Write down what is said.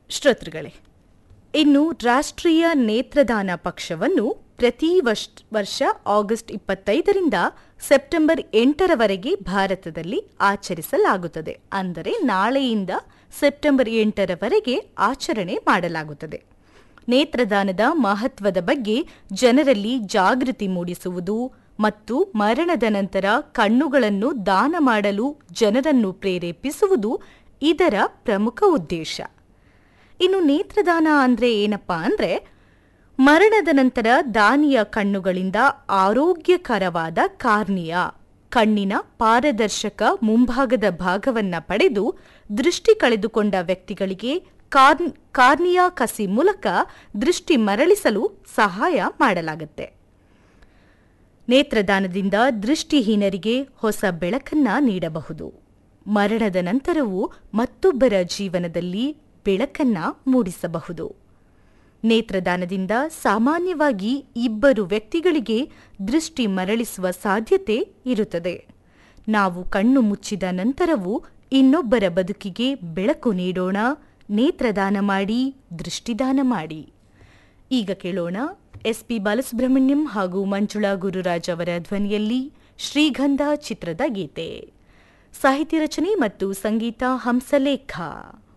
ಶ್ರೋತೃಗಳೇ ಇನ್ನು ರಾಷ್ಟ್ರೀಯ ನೇತ್ರದಾನ ಪಕ್ಷವನ್ನು ಪ್ರತಿ ವರ್ಷ ವರ್ಷ ಆಗಸ್ಟ್ ಇಪ್ಪತ್ತೈದರಿಂದ ಸೆಪ್ಟೆಂಬರ್ ಎಂಟರವರೆಗೆ ಭಾರತದಲ್ಲಿ ಆಚರಿಸಲಾಗುತ್ತದೆ ಅಂದರೆ ನಾಳೆಯಿಂದ ಸೆಪ್ಟೆಂಬರ್ ಎಂಟರವರೆಗೆ ಆಚರಣೆ ಮಾಡಲಾಗುತ್ತದೆ ನೇತ್ರದಾನದ ಮಹತ್ವದ ಬಗ್ಗೆ ಜನರಲ್ಲಿ ಜಾಗೃತಿ ಮೂಡಿಸುವುದು ಮತ್ತು ಮರಣದ ನಂತರ ಕಣ್ಣುಗಳನ್ನು ದಾನ ಮಾಡಲು ಜನರನ್ನು ಪ್ರೇರೇಪಿಸುವುದು ಇದರ ಪ್ರಮುಖ ಉದ್ದೇಶ ಇನ್ನು ನೇತ್ರದಾನ ಅಂದ್ರೆ ಏನಪ್ಪಾ ಅಂದ್ರೆ ಮರಣದ ನಂತರ ದಾನಿಯ ಕಣ್ಣುಗಳಿಂದ ಆರೋಗ್ಯಕರವಾದ ಕಾರ್ನಿಯಾ ಕಣ್ಣಿನ ಪಾರದರ್ಶಕ ಮುಂಭಾಗದ ಭಾಗವನ್ನ ಪಡೆದು ದೃಷ್ಟಿ ಕಳೆದುಕೊಂಡ ವ್ಯಕ್ತಿಗಳಿಗೆ ಕಾರ್ನ್ ಕಾರ್ನಿಯಾ ಕಸಿ ಮೂಲಕ ದೃಷ್ಟಿ ಮರಳಿಸಲು ಸಹಾಯ ಮಾಡಲಾಗುತ್ತೆ ನೇತ್ರದಾನದಿಂದ ದೃಷ್ಟಿಹೀನರಿಗೆ ಹೊಸ ಬೆಳಕನ್ನ ನೀಡಬಹುದು ಮರಣದ ನಂತರವೂ ಮತ್ತೊಬ್ಬರ ಜೀವನದಲ್ಲಿ ಬೆಳಕನ್ನ ಮೂಡಿಸಬಹುದು ನೇತ್ರದಾನದಿಂದ ಸಾಮಾನ್ಯವಾಗಿ ಇಬ್ಬರು ವ್ಯಕ್ತಿಗಳಿಗೆ ದೃಷ್ಟಿ ಮರಳಿಸುವ ಸಾಧ್ಯತೆ ಇರುತ್ತದೆ ನಾವು ಕಣ್ಣು ಮುಚ್ಚಿದ ನಂತರವೂ ಇನ್ನೊಬ್ಬರ ಬದುಕಿಗೆ ಬೆಳಕು ನೀಡೋಣ ನೇತ್ರದಾನ ಮಾಡಿ ದೃಷ್ಟಿದಾನ ಮಾಡಿ ಈಗ ಕೇಳೋಣ ಎಸ್ಪಿ ಬಾಲಸುಬ್ರಹ್ಮಣ್ಯಂ ಹಾಗೂ ಮಂಜುಳಾ ಗುರುರಾಜ್ ಅವರ ಧ್ವನಿಯಲ್ಲಿ ಶ್ರೀಗಂಧ ಚಿತ್ರದ ಗೀತೆ ಸಾಹಿತ್ಯ ರಚನೆ ಮತ್ತು ಸಂಗೀತ ಹಂಸಲೇಖ